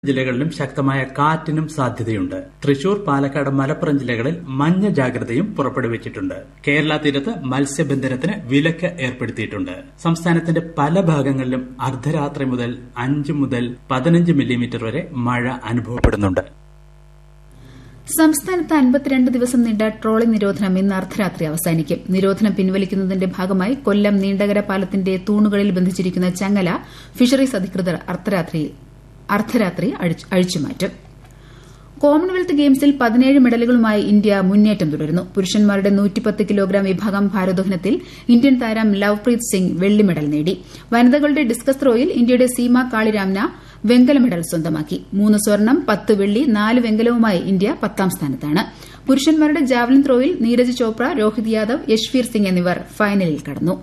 ജില്ലകളിലും ശക്തമായ കാറ്റിനും സാധ്യതയുണ്ട് തൃശൂർ പാലക്കാട് മലപ്പുറം ജില്ലകളിൽ മഞ്ഞ ജാഗ്രതയും പുറപ്പെടുവിച്ചിട്ടുണ്ട് കേരള തീരത്ത് മത്സ്യബന്ധനത്തിന് വിലക്ക് ഏർപ്പെടുത്തിയിട്ടുണ്ട് സംസ്ഥാനത്തിന്റെ പല ഭാഗങ്ങളിലും അർദ്ധരാത്രി മുതൽ അഞ്ച് മുതൽ പതിനഞ്ച് മില്ലിമീറ്റർ വരെ മഴ അനുഭവപ്പെടുന്നുണ്ട് സംസ്ഥാനത്ത് അൻപത്തിരണ്ട് ദിവസം നീണ്ട ട്രോളിംഗ് നിരോധനം ഇന്ന് അർദ്ധരാത്രി അവസാനിക്കും നിരോധനം പിൻവലിക്കുന്നതിന്റെ ഭാഗമായി കൊല്ലം നീണ്ടകര പാലത്തിന്റെ തൂണുകളിൽ ബന്ധിച്ചിരിക്കുന്ന ചങ്ങല ഫിഷറീസ് അധികൃതർ അർദ്ധരാത്രി അഴിച്ചുമാറ്റും കോമൺവെൽത്ത് ഗെയിംസിൽ പതിനേഴ് മെഡലുകളുമായി ഇന്ത്യ മുന്നേറ്റം തുടരുന്നു പുരുഷന്മാരുടെ നൂറ്റിപ്പത്ത് കിലോഗ്രാം വിഭാഗം ഭാരോദ്വഹനത്തിൽ ഇന്ത്യൻ താരം ലവ്പ്രീത് സിംഗ് വെള്ളി മെഡൽ നേടി വനിതകളുടെ ഡിസ്കസ് ത്രോയിൽ ഇന്ത്യയുടെ സീമ കാളിരാംന വെങ്കല മെഡൽ സ്വന്തമാക്കി മൂന്ന് സ്വർണം പത്ത് വെള്ളി നാല് വെങ്കലവുമായി ഇന്ത്യ പത്താം സ്ഥാനത്താണ് പുരുഷന്മാരുടെ ജാവലിൻ ത്രോയിൽ നീരജ് ചോപ്ര രോഹിത് യാദവ് യശ്വീർ സിംഗ് എന്നിവർ ഫൈനലിൽ കടന്നു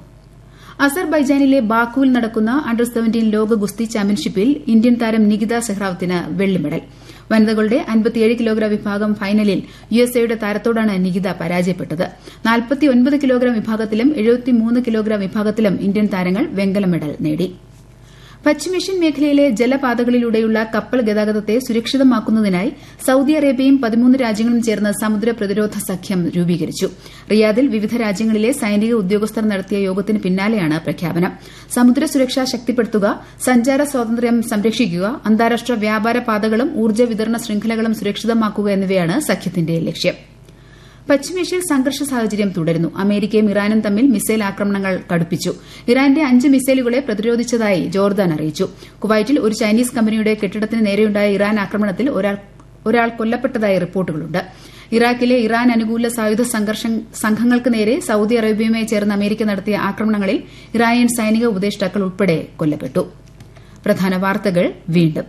അസർബൈജാനിലെ ബാക്കുവിൽ നടക്കുന്ന അണ്ടർ സെവന്റീൻ ലോക ഗുസ്തി ചാമ്പ്യൻഷിപ്പിൽ ഇന്ത്യൻ താരം നികിത സെഹ്റാവത്തിന് വെള്ളി മെഡൽ വനിതകളുടെ അൻപത്തിയേഴ് കിലോഗ്രാം വിഭാഗം ഫൈനലിൽ യുഎസ്എയുടെ താരത്തോടാണ് നികിത പരാജയപ്പെട്ടത് നാൽപ്പത്തിയൊൻപത് കിലോഗ്രാം വിഭാഗത്തിലും എഴുപത്തിമൂന്ന് കിലോഗ്രാം വിഭാഗത്തിലും ഇന്ത്യൻ താരങ്ങൾ വെങ്കല മെഡൽ നേടി പശ്ചിമേഷ്യൻ മേഖലയിലെ ജലപാതകളിലൂടെയുള്ള കപ്പൽ ഗതാഗതത്തെ സുരക്ഷിതമാക്കുന്നതിനായി സൌദി അറേബ്യയും പതിമൂന്ന് രാജ്യങ്ങളും ചേർന്ന് സമുദ്ര പ്രതിരോധ സഖ്യം രൂപീകരിച്ചു റിയാദിൽ വിവിധ രാജ്യങ്ങളിലെ സൈനിക ഉദ്യോഗസ്ഥർ നടത്തിയ യോഗത്തിന് പിന്നാലെയാണ് പ്രഖ്യാപനം സമുദ്ര സുരക്ഷ ശക്തിപ്പെടുത്തുക സഞ്ചാര സ്വാതന്ത്ര്യം സംരക്ഷിക്കുക അന്താരാഷ്ട്ര വ്യാപാര പാതകളും ഊർജ്ജ വിതരണ ശൃംഖലകളും സുരക്ഷിതമാക്കുക എന്നിവയാണ് സഖ്യത്തിന്റെ ലക്ഷ്യം പശ്ചിമേഷ്യയിൽ സംഘർഷ സാഹചര്യം തുടരുന്നു അമേരിക്കയും ഇറാനും തമ്മിൽ മിസൈൽ ആക്രമണങ്ങൾ കടുപ്പിച്ചു ഇറാന്റെ അഞ്ച് മിസൈലുകളെ പ്രതിരോധിച്ചതായി ജോർദാൻ അറിയിച്ചു കുവൈറ്റിൽ ഒരു ചൈനീസ് കമ്പനിയുടെ കെട്ടിടത്തിന് നേരെയുണ്ടായ ഇറാൻ ആക്രമണത്തിൽ ഒരാൾ കൊല്ലപ്പെട്ടതായി റിപ്പോർട്ടുകളുണ്ട് ഇറാഖിലെ ഇറാൻ അനുകൂല സായുധ സംഘങ്ങൾക്ക് നേരെ സൌദി അറേബ്യയുമായി ചേർന്ന് അമേരിക്ക നടത്തിയ ആക്രമണങ്ങളിൽ ഇറാനിയൻ സൈനിക ഉപദേഷ്ടാക്കൾ ഉൾപ്പെടെ കൊല്ലപ്പെട്ടു പ്രധാന വാർത്തകൾ വീണ്ടും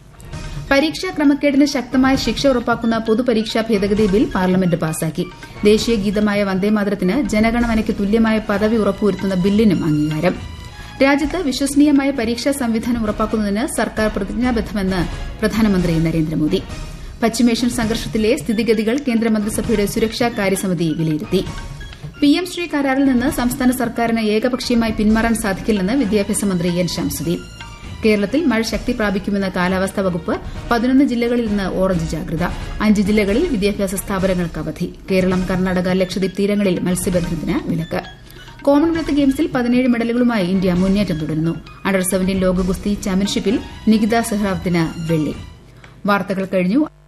പരീക്ഷാ ക്രമക്കേടിന് ശക്തമായ ശിക്ഷ ഉറപ്പാക്കുന്ന പൊതുപരീക്ഷാ ഭേദഗതി ബിൽ പാർലമെന്റ് പാസാക്കി ദേശീയ ഗീതമായ വന്ദേമാതരത്തിന് ജനഗണമനയ്ക്ക് തുല്യമായ പദവി ഉറപ്പുവരുത്തുന്ന ബില്ലിനും അംഗീകാരം രാജ്യത്ത് വിശ്വസനീയമായ പരീക്ഷാ സംവിധാനം ഉറപ്പാക്കുന്നതിന് സർക്കാർ പ്രതിജ്ഞാബദ്ധമെന്ന് പ്രധാനമന്ത്രി നരേന്ദ്രമോദി പശ്ചിമേഷ്യൻ സംഘർഷത്തിലെ സ്ഥിതിഗതികൾ കേന്ദ്രമന്ത്രിസഭയുടെ സുരക്ഷാ കാര്യസമിതി വിലയിരുത്തി പിഎം ശ്രീ കരാറിൽ നിന്ന് സംസ്ഥാന സർക്കാരിന് ഏകപക്ഷീയമായി പിന്മാറാൻ സാധിക്കില്ലെന്ന് വിദ്യാഭ്യാസ മന്ത്രി എൻ ശംസുദ്ദീൻ കേരളത്തിൽ മഴ ശക്തി പ്രാപിക്കുമെന്ന കാലാവസ്ഥാ വകുപ്പ് പതിനൊന്ന് ജില്ലകളിൽ നിന്ന് ഓറഞ്ച് ജാഗ്രത അഞ്ച് ജില്ലകളിൽ വിദ്യാഭ്യാസ സ്ഥാപനങ്ങൾക്ക് അവധി കേരളം കർണാടക ലക്ഷദ്വീപ് തീരങ്ങളിൽ മത്സ്യബന്ധനത്തിന് വിലക്ക് കോമൺവെൽത്ത് ഗെയിംസിൽ പതിനേഴ് മെഡലുകളുമായി ഇന്ത്യ മുന്നേറ്റം തുടരുന്നു അണ്ടർ സെവന്റീൻ ലോക ഗുസ്തി ചാമ്പ്യൻഷിപ്പിൽ നികിത സെഹ്റാവത്തിന് വെള്ളി വാർത്തകൾ കഴിഞ്ഞു